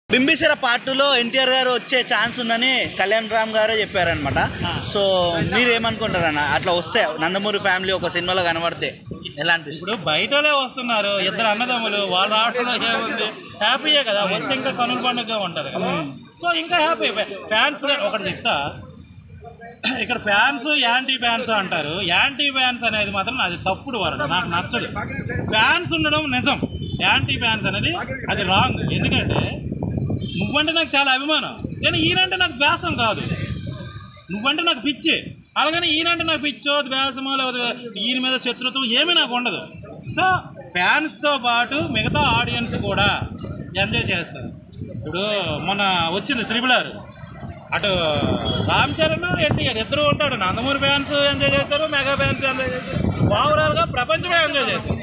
బింబిసర part టూలో ఎన్టీఆర్ గారు వచ్చే ఛాన్స్ ఉందని కళ్యాణ్ రామ్ గారే చెప్పారనమాట సో మీరు ఏమనుకుంటారన్న అట్లా వస్తే నందమూరి ఫ్యామిలీ ఒక సినిమాలో కనబడితే ఎలా అనిపిస్తుంది ఇప్పుడు బయటలే వస్తున్నారు ఇద్దరు అన్నదమ్ములు వాళ్ళు రావడంలో ఏముంది హ్యాపీయే కదా వస్తే ఇంకా కనుల పండుగ ఉంటుంది కదా సో ఇంకా హ్యాపీ ఫ్యాన్స్ ఒకటి చెప్తా ఇక్కడ ఫ్యాన్స్ యాంటీ ఫ్యాన్స్ అంటారు యాంటీ ఫ్యాన్స్ అనేది మాత్రం అది తప్పుడు వరద నాకు నచ్చదు ఫ్యాన్స్ ఉండడం నిజం యాంటీ ఫ్యాన్స్ అనేది అది రాంగ్ ఎందుకంటే నువ్వంటే నాకు చాలా అభిమానం కానీ ఈయనంటే నాకు ద్వేషం కాదు నువ్వంటే నాకు పిచ్చి అలాగని ఈయనంటే నాకు పిచ్చో ద్వేషమో లేకపోతే ఈయన మీద శత్రుత్వం ఏమీ నాకు ఉండదు సో ఫ్యాన్స్తో పాటు మిగతా ఆడియన్స్ కూడా ఎంజాయ్ చేస్తారు ఇప్పుడు మొన్న వచ్చింది త్రిబుల్ ఆర్ అటు రామ్ చరణ్ ఎన్టీఆర్ ఇద్దరు ఉంటాడు నందమూరి ఫ్యాన్స్ ఎంజాయ్ చేశారు మెగా ఫ్యాన్స్ ఎంజాయ్ చేశారు ఓవరాల్గా ప్రపంచమే ఎంజాయ్ చేశారు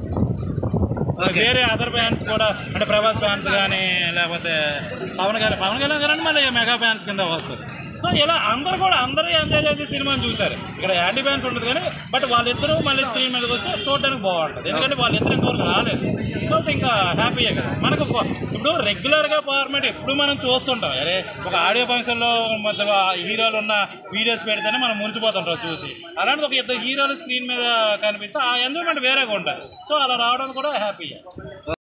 వేరే అదర్ ఫ్యాన్స్ కూడా అంటే ప్రభాస్ ఫ్యాన్స్ కానీ లేకపోతే పవన్ కళ్యాణ్ పవన్ కళ్యాణ్ గారు మళ్ళీ మెగా ఫ్యాన్స్ కింద వస్తారు సో ఇలా అందరూ కూడా అందరూ ఎంజాయ్ చేసే సినిమాని చూశారు ఇక్కడ యాంటీ ఫ్యాన్స్ ఉంటుంది కానీ బట్ వాళ్ళిద్దరూ మళ్ళీ స్క్రీన్ మీదకి వస్తే చూడడానికి బాగుంటుంది ఎందుకంటే వాళ్ళిద్దరు ఇంతవరకు రాలేదు సో ఇంకా హ్యాపీయే కదా మనకు ఒక- ఇప్పుడు రెగ్యులర్గా ఫార్మేట్ ఎప్పుడు మనం చూస్తుంటాం అరే ఒక ఆడియో ఫంక్షన్లో మధ్య హీరోలు ఉన్న వీడియోస్ పెడితేనే మనం మురిసిపోతుంటాం చూసి అలాంటి ఒక ఇద్దరు హీరోలు స్క్రీన్ మీద కనిపిస్తే ఆ ఎంజాయ్మెంట్ వేరేగా ఉంటుంది సో అలా రావడం కూడా హ్యాపీయే